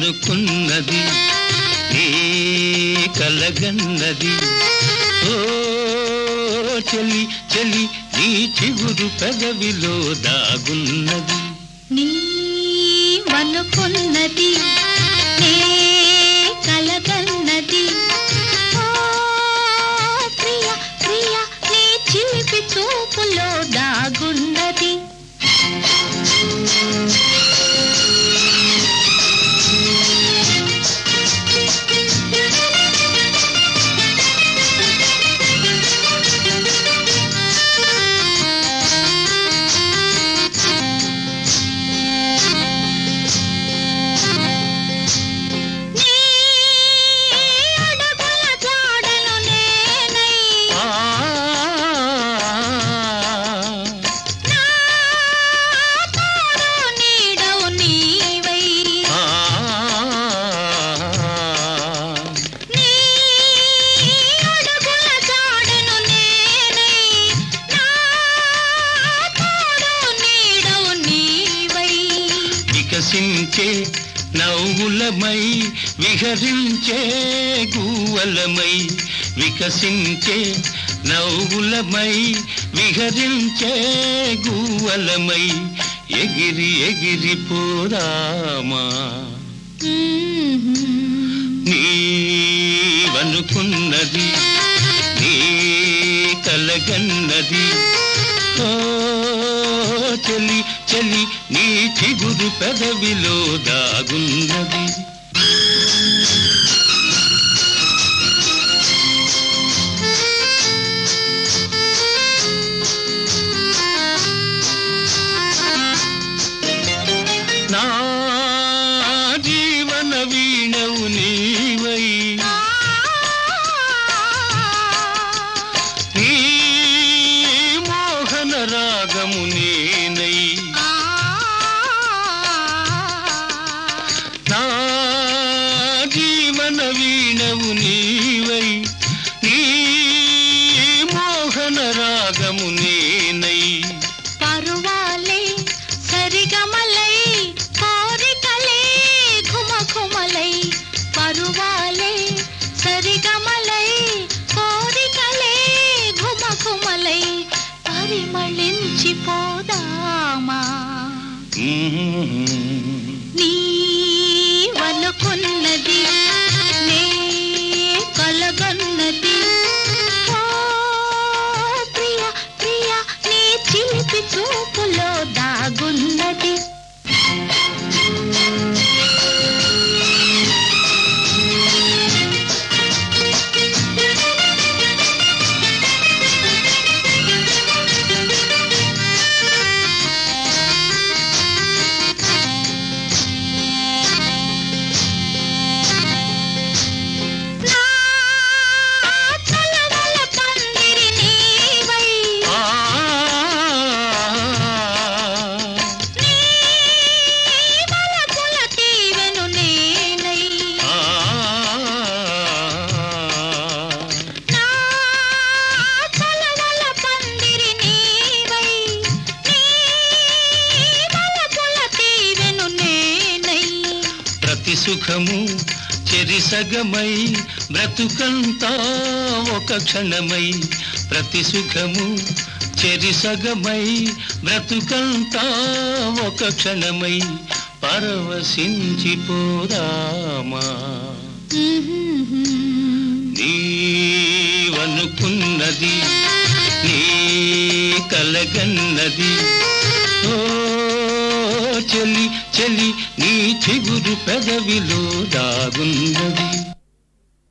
నీవనుకున్నది నీ కలగన్నది ఓ చెలి చెలి నీ చిగురు పెదవిలో దాగున్నది నీవనుకున్నది నే కలగన్నది ఓ ప్రియ ప్రియ నీ చిలిపి చూపులో దాగున్నది నీ అడుగుల జాడను నేనై ఆ నా తోడు నీడవు నీవై ఆ నీ అడుగుల జాడను నేనై నా తోడు నీడవు నీవై వికసించే నవ్వులమై విహరించే గువ్వలమై వికసించే నవ్వులమై విహరించే గువ్వలమై ఎగిరి ఎగిరి పోదామా నీవనుకున్నది నీ కలగన్నది ఓ చెలి చెలి నీ చిగురు పెదవిలో దాగున్నది నా జీవన వీణవు నీవై నీ మోహన రాగము నేనై నా జీవన వీణవు నీవై నీ మోహన రాగము నేనై పరువాలే సరిగమలై కోరికలే ఘుమఘుమలై పరువాలే సరిగమలై కోరికలే ఘుమఘుమలై పరిమళించిపోదామా నీవనుకున్నది నే కలగన్నది ఓ ప్రియ ప్రియ నీ చిలిపి చూపులో దాగున్నది నా తలవల పందిరి నీవై ఆ నీ వలపుల తీవెను నేనై ఆ నా తలవల పందిరి నీవై నీ వలపుల తీవెను నేనై ప్రతి సుఖము చెరిసగమై బ్రతుకంతా ఒక క్షణమై ప్రతి సుఖము చెరిసగమై బ్రతుకంతా ఒక క్షణమై పరవశించిపోదామా నీవనుకున్నది నీ కలగన్నది ఓ చెలి చెలి నీ చిగురు పెదవిలో దాగున్నది